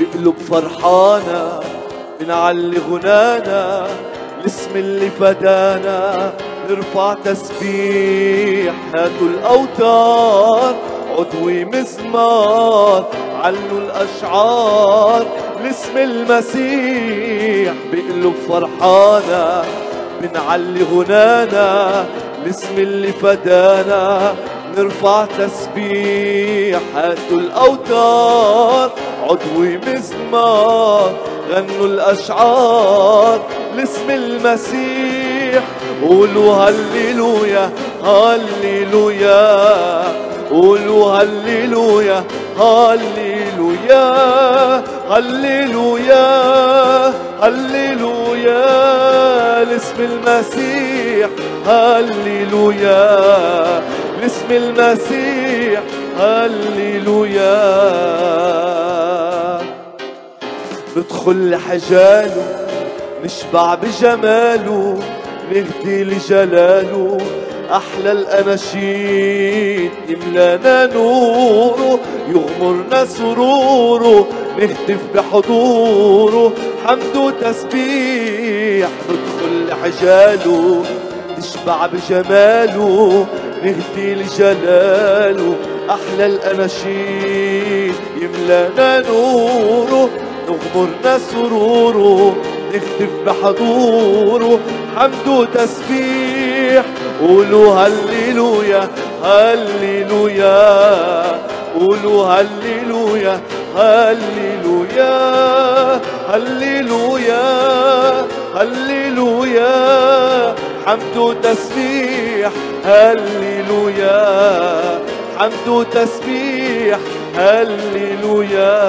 بقلب فرحانة بنعلي غنانا الاسم اللي فدانا نرفع تسبيح هاتوا الأوتار عضوي مزمار علوا الأشعار لاسم المسيح بقلب فرحانة بنعلي غنانا الاسم اللي فدانا نرفع تسبيح هاتوا الأوتار عضوي مزمار غنوا الأشعار لاسم المسيح قولوا هللويا هللويا قولوا هللويا هللويا هللويا هللويا لاسم المسيح هللويا لاسم المسيح هللويا ندخل لحجاله نشبع بجماله نهدي لجلاله أحلى الأناشيد يملانا نوره يغمرنا سروره نهتف بحضوره حمد وتسبيح ندخل لحجاله نشبع بجماله نهدي لجلاله أحلى الأناشيد يملانا نوره نغمرنا سروره نهتف بحضوره حمد وتسبيح قولوا هللويا هللويا قولوا هللويا هللويا هللويا هللويا حمد وتسبيح هللويا حمد وتسبيح هللويا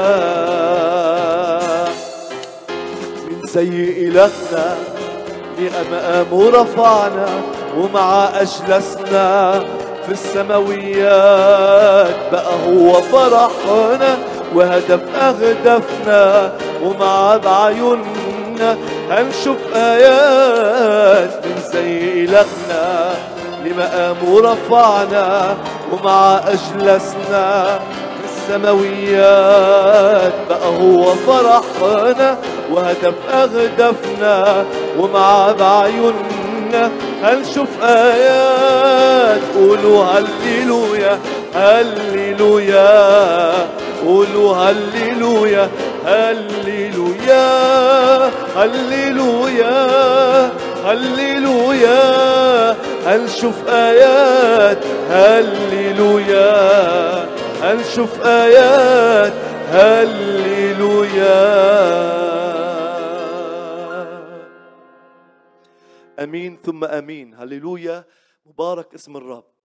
من سيء إلهنا لأمام رفعنا ومع أجلسنا في السماويات بقى هو فرحنا وهدف أهدافنا ومع بعيوننا هنشوف آيات من زي إلهنا لمقام رفعنا ومع أجلسنا في السماويات بقى هو فرحنا وهدف أهدافنا ومع بعيوننا هنشوف آيات قولوا هللويا هللويا قولوا هللويا هللويا هللويا هللويا هنشوف آيات هللويا هنشوف آيات هللويا امين ثم امين هللويا مبارك اسم الرب